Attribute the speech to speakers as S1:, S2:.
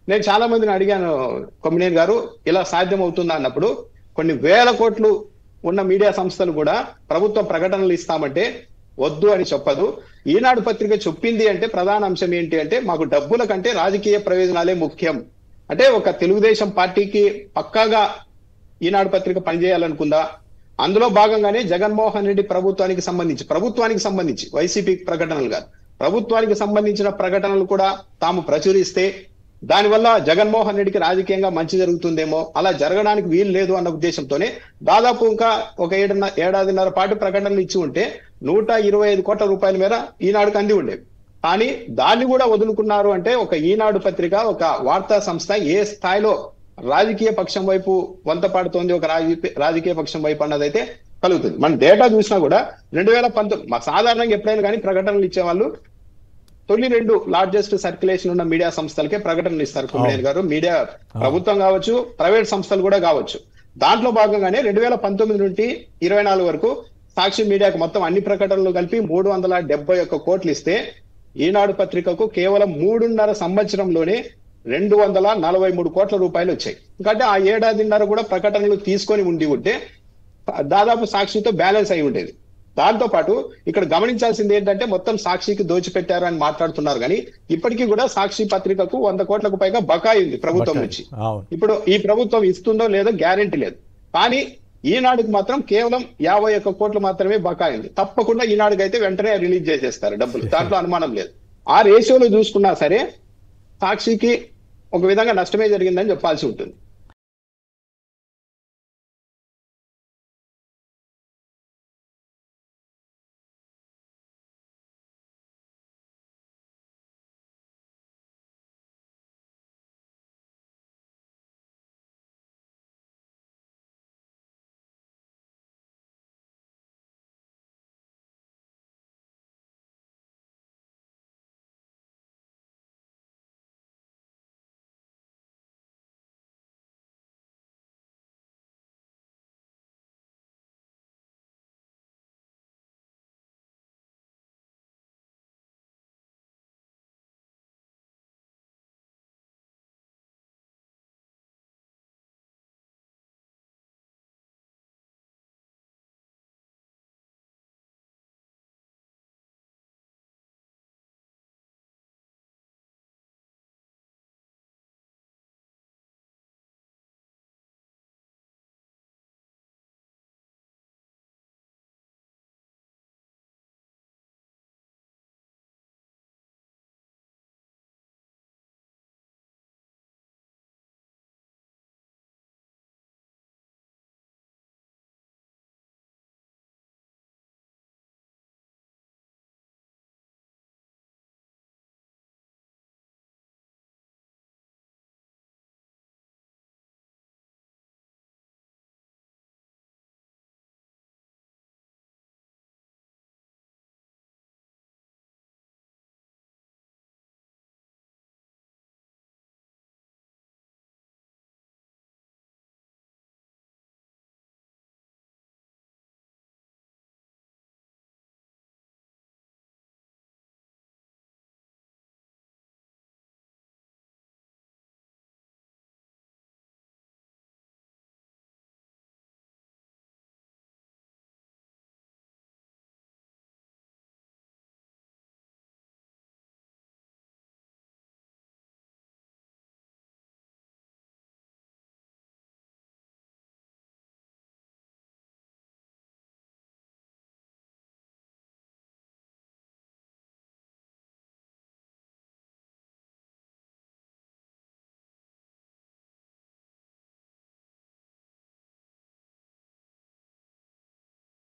S1: నేను చాలా మందిని అడిగాను కొమ్మినేని గారు ఇలా సాధ్యం అవుతుందా అన్నప్పుడు కొన్ని వేల కోట్లు ఉన్న మీడియా సంస్థలు కూడా ప్రభుత్వం ప్రకటనలు ఇస్తామంటే వద్దు అని చెప్పదు ఈనాడు పత్రిక చెప్పింది అంటే ప్రధాన అంశం ఏంటి అంటే మాకు డబ్బుల కంటే రాజకీయ ప్రయోజనాలే ముఖ్యం అంటే ఒక తెలుగుదేశం పార్టీకి పక్కాగా ఈనాడు పత్రిక పనిచేయాలనుకుందా అందులో భాగంగానే జగన్మోహన్ రెడ్డి ప్రభుత్వానికి సంబంధించి ప్రభుత్వానికి సంబంధించి వైసీపీ ప్రకటనలు కాదు ప్రభుత్వానికి సంబంధించిన ప్రకటనలు కూడా తాము ప్రచురిస్తే దానివల్ల జగన్మోహన్ రెడ్డికి రాజకీయంగా మంచి జరుగుతుందేమో అలా జరగడానికి వీలు లేదు అన్న ఉద్దేశంతోనే దాదాపు ఇంకా ఒక ఏడున్న ఏడాదిన్నర పాటు ప్రకటనలు ఇచ్చి ఉంటే నూట ఇరవై ఐదు కోట్ల రూపాయల మేర ఈనాడుకు అంది ఉండేవి కానీ దాన్ని కూడా వదులుకున్నారు అంటే ఒక ఈనాడు పత్రిక ఒక వార్తా సంస్థ ఏ స్థాయిలో రాజకీయ పక్షం వైపు వంత పాడుతోంది ఒక రాజకీయ రాజకీయ పక్షం వైపు అన్నదైతే కలుగుతుంది మన డేటా చూసినా కూడా రెండు వేల పంతొమ్మిది మా సాధారణంగా ఎప్పుడైనా కానీ ప్రకటనలు ఇచ్చేవాళ్ళు తొలి రెండు లార్జెస్ట్ సర్క్యులేషన్ ఉన్న మీడియా సంస్థలకే ప్రకటనలు ఇస్తారు కుమ్మేర్ గారు మీడియా ప్రభుత్వం కావచ్చు ప్రైవేట్ సంస్థలు కూడా కావచ్చు దాంట్లో భాగంగానే రెండు వేల పంతొమ్మిది నుండి ఇరవై నాలుగు వరకు సాక్షి మీడియాకు మొత్తం అన్ని ప్రకటనలు కలిపి మూడు వందల డెబ్బై ఒక్క కోట్లు ఇస్తే ఈనాడు పత్రికకు కేవలం మూడున్నర సంవత్సరంలోనే రెండు వందల నలభై మూడు కోట్ల రూపాయలు వచ్చాయి ఎందుకంటే ఆ ఏడాదిన్నర కూడా ప్రకటనలు తీసుకొని ఉండి ఉంటే దాదాపు సాక్షితో బ్యాలెన్స్ అయి ఉండేది దాంతో పాటు ఇక్కడ గమనించాల్సింది ఏంటంటే మొత్తం సాక్షికి దోచిపెట్టారు అని మాట్లాడుతున్నారు కానీ ఇప్పటికీ కూడా సాక్షి పత్రికకు వంద కోట్లకు పైగా బకాయి ఉంది ప్రభుత్వం నుంచి
S2: అవును
S1: ఇప్పుడు ఈ ప్రభుత్వం ఇస్తుందో లేదో గ్యారెంటీ లేదు కానీ ఈనాడుకి మాత్రం కేవలం యాభై ఒక్క కోట్లు మాత్రమే బకాయి ఉంది తప్పకుండా ఈనాడుకి అయితే వెంటనే రిలీజ్ చేసేస్తారు డబ్బులు దాంట్లో అనుమానం లేదు ఆ రేషియోలో చూసుకున్నా సరే సాక్షికి ఒక విధంగా నష్టమే జరిగిందని చెప్పాల్సి ఉంటుంది